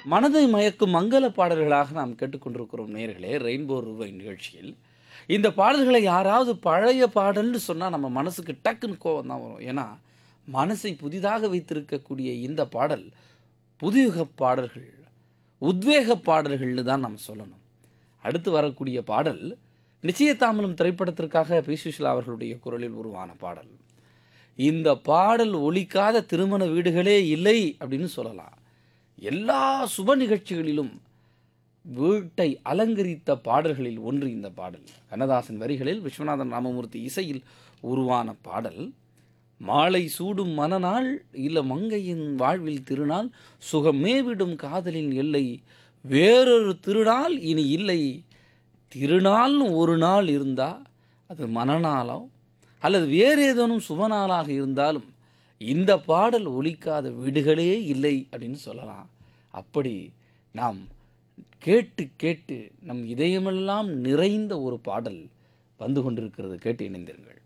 மனதை மயக்கும் மங்கள பாடல்களாக நாம் கேட்டுக்கொண்டிருக்கிறோம் நேர்களே ரெயின்போ ரூபாய் நிகழ்ச்சியில் இந்த பாடல்களை யாராவது பழைய பாடல்னு சொன்னால் நம்ம மனசுக்கு டக்குன்னு கோவம் தான் வரும் ஏன்னா மனசை புதிதாக வைத்திருக்கக்கூடிய இந்த பாடல் புதுயுக பாடல்கள் உத்வேக பாடல்கள்னு தான் நம்ம சொல்லணும் அடுத்து வரக்கூடிய பாடல் நிச்சயதாமலம் திரைப்படத்திற்காக பி சுஷிலா அவர்களுடைய குரலில் உருவான பாடல் இந்த பாடல் ஒலிக்காத திருமண வீடுகளே இல்லை அப்படின்னு சொல்லலாம் எல்லா சுப நிகழ்ச்சிகளிலும் வீட்டை அலங்கரித்த பாடல்களில் ஒன்று இந்த பாடல் கண்ணதாசன் வரிகளில் விஸ்வநாதன் ராமமூர்த்தி இசையில் உருவான பாடல் மாலை சூடும் மனநாள் இல்ல மங்கையின் வாழ்வில் திருநாள் சுகமேவிடும் காதலின் எல்லை வேறொரு திருநாள் இனி இல்லை திருநாள்னு ஒரு நாள் இருந்தா அது மனநாளோ அல்லது வேறு ஏதேனும் சுபநாளாக இருந்தாலும் இந்த பாடல் ஒலிக்காத வீடுகளே இல்லை அப்படின்னு சொல்லலாம் அப்படி நாம் கேட்டு கேட்டு நம் இதயமெல்லாம் நிறைந்த ஒரு பாடல் வந்து கொண்டிருக்கிறது கேட்டு இணைந்திருங்கள்